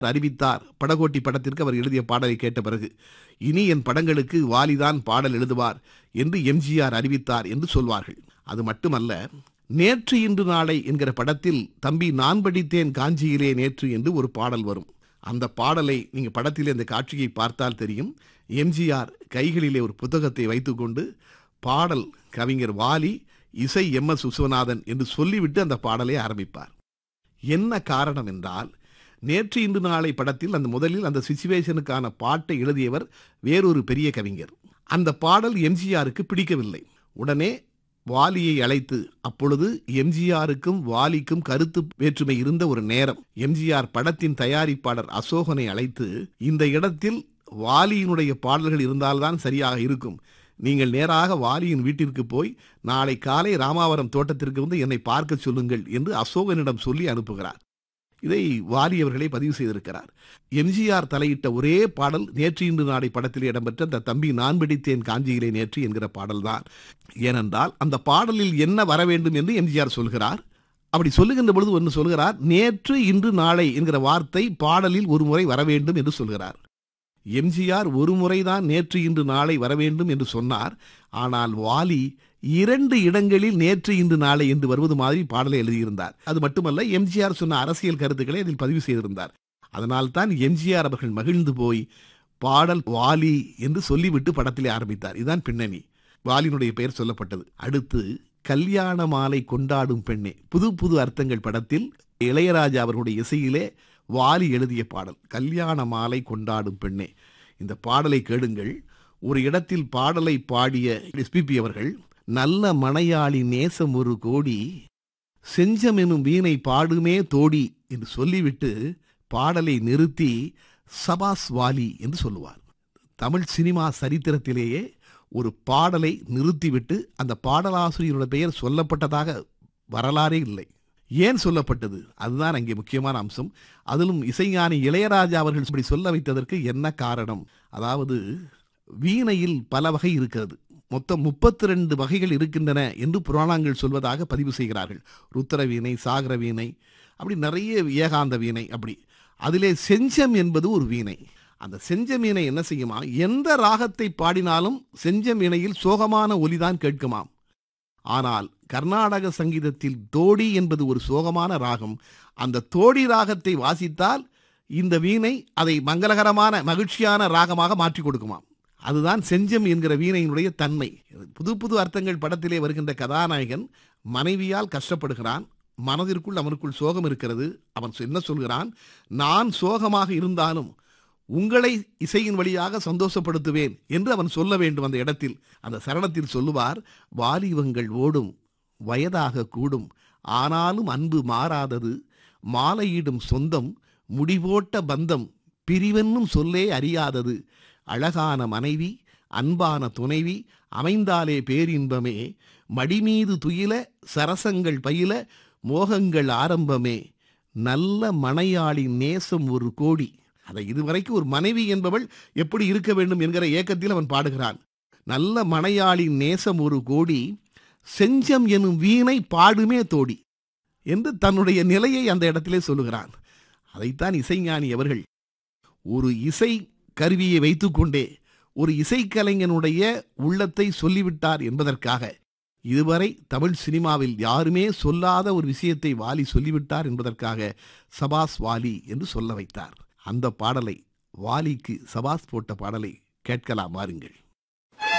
அறிவித்தார் படகோட்டி படத்திற்கு அவர் எழுதிய பாடலை கேட்ட பிறகு இனி என் படங்களுக்கு வாலிதான் பாடல் எழுதுவார் என்று எம்ஜிஆர் அறிவித்தார் என்று சொல்வார்கள் அது மட்டுமல்ல நேற்று இன்று நாளை என்கிற படத்தில் தம்பி நான் படித்தேன் காஞ்சியிலே நேற்று என்று ஒரு பாடல் வரும் அந்த பாடலை நீங்க படத்தில் இந்த காட்சியை பார்த்தால் தெரியும் எம்ஜிஆர் கைகளிலே ஒரு புத்தகத்தை வைத்துக்கொண்டு பாடல் கவிஞர் வாலி இசை எம் எஸ் விஸ்வநாதன் என்று சொல்லிவிட்டு அந்த பாடலை ஆரம்பிப்பார் என்ன காரணம் என்றால் நேற்று இன்று நாளை படத்தில் அந்த முதலில் அந்த சிச்சுவேஷனுக்கான பாட்டை எழுதியவர் வேறொரு பெரிய கவிஞர் அந்த பாடல் எம்ஜிஆருக்கு பிடிக்கவில்லை உடனே வாலியை அழைத்து அப்பொழுது எம்ஜிஆருக்கும் வாலிக்கும் கருத்து வேற்றுமை இருந்த ஒரு நேரம் எம்ஜிஆர் படத்தின் தயாரிப்பாளர் அசோகனை அழைத்து இந்த இடத்தில் வாலியினுடைய பாடல்கள் இருந்தால்தான் சரியாக இருக்கும் நீங்கள் நேராக வாலியின் வீட்டிற்கு போய் நாளை காலை ராமாவரம் தோட்டத்திற்கு வந்து என்னை பார்க்க சொல்லுங்கள் என்று அசோகனிடம் சொல்லி அனுப்புகிறார் இதை வாலி அவர்களே பதிவு செய்திருக்கிறார் எம்ஜிஆர் தலையிட்ட ஒரே பாடல் நேற்று இன்று நாளை படத்தில் இடம்பெற்ற அந்த தம்பி நான் பிடித்தேன் காஞ்சியிலே நேற்று என்கிற பாடல்தான் ஏனென்றால் அந்த பாடலில் என்ன வர வேண்டும் என்று எம்ஜிஆர் சொல்கிறார் அப்படி சொல்லுகின்ற பொழுது ஒன்று சொல்கிறார் நேற்று இன்று நாளை என்கிற வார்த்தை பாடலில் ஒரு முறை வர வேண்டும் என்று சொல்கிறார் எம்ஜிஆர் ஒரு முறைதான் நேற்று இன்று நாளை வர வேண்டும் என்று சொன்னார் ஆனால் வாலி இரண்டு இடங்களில் நேற்று இன்று நாளை என்று வருவது மாதிரி பாடலை எழுதியிருந்தார் அது மட்டுமல்ல எம்ஜிஆர் சொன்ன அரசியல் கருத்துக்களை அதில் பதிவு செய்திருந்தார் அதனால்தான் எம்ஜிஆர் அவர்கள் மகிழ்ந்து போய் பாடல் வாலி என்று சொல்லிவிட்டு படத்திலே ஆரம்பித்தார் இதுதான் பின்னணி வாலினுடைய பெயர் சொல்லப்பட்டது அடுத்து கல்யாண மாலை கொண்டாடும் பெண்ணே புது புது அர்த்தங்கள் படத்தில் இளையராஜா அவர்களுடைய இசையிலே வாலி எழுதிய பாடல் கல்யாண மாலை கொண்டாடும் பெண்ணே இந்த பாடலை கேளுங்கள் ஒரு இடத்தில் பாடலை பாடிய எஸ்பிபி அவர்கள் நல்ல மனையாளி நேசம் ஒரு கோடி செஞ்சம் எனும் வீணை பாடுமே தோடி என்று சொல்லிவிட்டு பாடலை நிறுத்தி சபாஸ் வாலி என்று சொல்லுவார் தமிழ் சினிமா சரித்திரத்திலேயே ஒரு பாடலை நிறுத்திவிட்டு அந்த பாடலாசிரியரோட பெயர் சொல்லப்பட்டதாக வரலாறே இல்லை ஏன் சொல்லப்பட்டது அதுதான் அங்கே முக்கியமான அம்சம் அதிலும் இசைஞானி இளையராஜா அவர்கள் இப்படி சொல்ல வைத்ததற்கு என்ன காரணம் அதாவது வீணையில் பல வகை இருக்கிறது மொத்தம் முப்பத்தி ரெண்டு வகைகள் இருக்கின்றன என்று புராணங்கள் சொல்வதாக பதிவு செய்கிறார்கள் ருத்திர வீணை சாகர வீணை அப்படி நிறைய ஏகாந்த வீணை அப்படி அதிலே செஞ்சம் என்பது ஒரு வீணை அந்த செஞ்சம் வீணை என்ன செய்யுமா எந்த ராகத்தை பாடினாலும் செஞ்சம் வீணையில் சோகமான ஒலிதான் கேட்குமாம் ஆனால் கர்நாடக சங்கீதத்தில் தோடி என்பது ஒரு சோகமான ராகம் அந்த தோடி ராகத்தை வாசித்தால் இந்த வீணை அதை மங்களகரமான மகிழ்ச்சியான ராகமாக மாற்றி கொடுக்குமாம் அதுதான் செஞ்சம் என்கிற வீணையினுடைய தன்மை புது புது அர்த்தங்கள் படத்திலே வருகின்ற கதாநாயகன் மனைவியால் கஷ்டப்படுகிறான் மனதிற்குள் அவனுக்குள் சோகம் இருக்கிறது அவன் என்ன சொல்கிறான் நான் சோகமாக இருந்தாலும் உங்களை இசையின் வழியாக சந்தோஷப்படுத்துவேன் என்று அவன் சொல்ல வேண்டும் அந்த இடத்தில் அந்த சரணத்தில் சொல்லுவார் வாலிபங்கள் ஓடும் வயதாக கூடும் ஆனாலும் அன்பு மாறாதது மாலையிடும் சொந்தம் முடிவோட்ட பந்தம் பிரிவென்னும் சொல்லே அறியாதது அழகான மனைவி அன்பான துணைவி அமைந்தாலே பேரின்பமே மடிமீது துயில சரசங்கள் பயில மோகங்கள் ஆரம்பமே நல்ல மனையாளி நேசம் ஒரு கோடி அதை இதுவரைக்கும் ஒரு மனைவி என்பவள் எப்படி இருக்க வேண்டும் என்கிற ஏக்கத்தில் அவன் பாடுகிறான் நல்ல மனையாளி நேசம் ஒரு கோடி செஞ்சம் எனும் வீணை பாடுமே தோடி என்று தன்னுடைய நிலையை அந்த இடத்திலே சொல்லுகிறான் அதைத்தான் இசைஞானி அவர்கள் ஒரு இசை கருவியை வைத்துக்கொண்டே ஒரு இசைக்கலைஞனுடைய உள்ளத்தை சொல்லிவிட்டார் என்பதற்காக இதுவரை தமிழ் சினிமாவில் யாருமே சொல்லாத ஒரு விஷயத்தை வாலி சொல்லிவிட்டார் என்பதற்காக சபாஸ் வாலி என்று சொல்ல வைத்தார் அந்த பாடலை வாலிக்கு சபாஸ் போட்ட பாடலை கேட்கலாம் வாருங்கள்